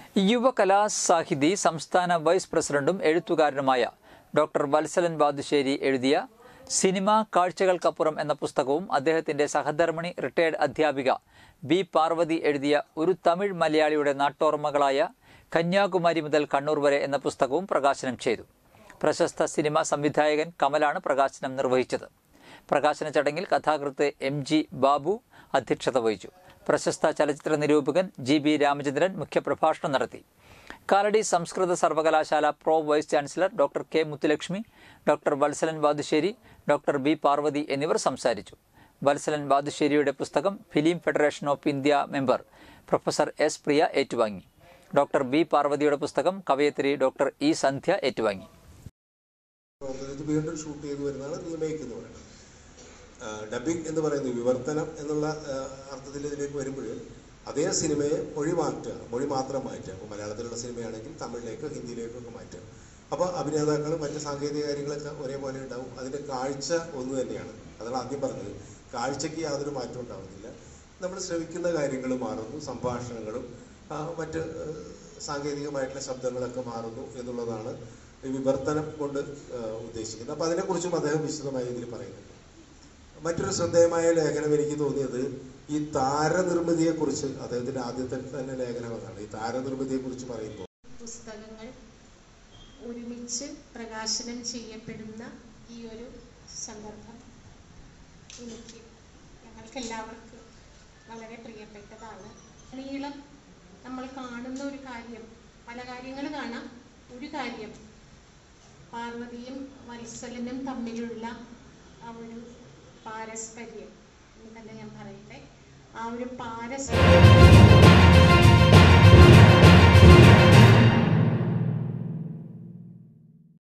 യുവകലാ സാഹിതി സംസ്ഥാന വൈസ് പ്രസിഡന്റും എഴുത്തുകാരനുമായ ഡോക്ടർ വത്സലൻ ബാദുശ്ശേരി എഴുതിയ സിനിമ കാഴ്ചകൾക്കപ്പുറം എന്ന പുസ്തകവും അദ്ദേഹത്തിന്റെ സഹധർമ്മിണി റിട്ടയർഡ് അധ്യാപിക ബി പാർവതി എഴുതിയ ഒരു തമിഴ് മലയാളിയുടെ നാട്ടോർമ്മകളായ കന്യാകുമാരി മുതൽ കണ്ണൂർ വരെ എന്ന പുസ്തകവും പ്രകാശനം ചെയ്തു പ്രശസ്ത സിനിമ സംവിധായകൻ കമലാണ് പ്രകാശനം നിർവഹിച്ചത് പ്രകാശന ചടങ്ങിൽ കഥാകൃത്ത് എം ജി ബാബു അധ്യക്ഷത വഹിച്ചു പ്രശസ്ത ചലച്ചിത്ര നിരൂപകൻ ജി ബി രാമചന്ദ്രൻ മുഖ്യപ്രഭാഷണം നടത്തി കാലടി സംസ്കൃത സർവകലാശാല pro vice chancellor doctor K Muthulakshmi doctor Vatsalan Vathussery doctor B Parvathy എന്നിവർ സംസാരിച്ചു വത്സലൻ വാതുശ്ശേരിയുടെ പുസ്തകം Film Federation of India member professor S Priya ഏറ്റുവാങ്ങി ഡോക്ടർ ബി പാർവതിയുടെ പുസ്തകം കവയത്രി ഡോക്ടർ ഇ സന്ധ്യ ഏറ്റുവാങ്ങി ഇത് വീണ്ടും ഷൂട്ട് ചെയ്തു വരുന്നതാണ് റീമേക്ക് എന്ന് പറയുന്നത് ഡബിങ് എന്ന് പറയുന്നത് വിവർത്തനം എന്നുള്ള ആ, അർത്ഥത്തിൽ ഇതിലേക്ക് വരുമ്പോൾ അതേ സിനിമയെ മൊഴി മാറ്റുക മൊഴി മാത്രം മാറ്റുക അപ്പോൾ മലയാളത്തിലുള്ള സിനിമയാണെങ്കിൽ തമിഴിലേക്ക് ഹിന്ദിയിലേക്കൊക്കെ മാറ്റുക അപ്പോൾ അഭിനേതാക്കളും മറ്റ് സാങ്കേതിക കാര്യങ്ങളൊക്കെ ഒരേപോലെ ഉണ്ടാവും അതിൻ്റെ കാഴ്ച ഒന്ന് തന്നെയാണ് അതാണ് ആദ്യം പറഞ്ഞത് കാഴ്ചയ്ക്ക് യാതൊരു മാറ്റം ഉണ്ടാവുന്നില്ല നമ്മൾ ശ്രവിക്കുന്ന കാര്യങ്ങൾ മാറുന്നു സംഭാഷണങ്ങളും ആ, മറ്റ് ആ, സാങ്കേതികമായിട്ടുള്ള ശബ്ദങ്ങളൊക്കെ മാറുന്നു എന്നുള്ളതാണ് ഈ വിവർത്തനം കൊണ്ട് ആ, ഉദ്ദേശിക്കുന്നത് അപ്പോൾ അതിനെക്കുറിച്ചും അദ്ദേഹം വിശദമായി ഇതിൽ പറയുന്നുണ്ട് മറ്റൊരു ശ്രദ്ധേയമായ ലേഖനം എനിക്ക് തോന്നിയത് ഈ താരനിർമ്മിതിയെക്കുറിച്ച് അദ്ദേഹത്തിന്റെ ആദ്യത്തെ തന്നെ ലേഖനം അതാണ് ഈ താരനിർമ്മിതിയെക്കുറിച്ച് പറയുമ്പോൾ പുസ്തകങ്ങൾ ഒരുമിച്ച് പ്രകാശനം ചെയ്യപ്പെടുന്ന ഈ ഒരു സന്ദർഭം എനിക്ക് ഞങ്ങൾക്കെല്ലാവർക്കും വളരെ പ്രിയപ്പെട്ടതാണ് നീളം നമ്മൾ കാണുന്ന ഒരു കാര്യം പല കാര്യങ്ങൾ കാണാം ഒരു കാര്യം പാർവതിയും വത്സലനും തമ്മിലുള്ള ആ ഒരു പാരസ്പര്യം എന്ന് തന്നെ ഞാൻ പറയട്ടെ ആ ഒരു പാരസ്പര്യം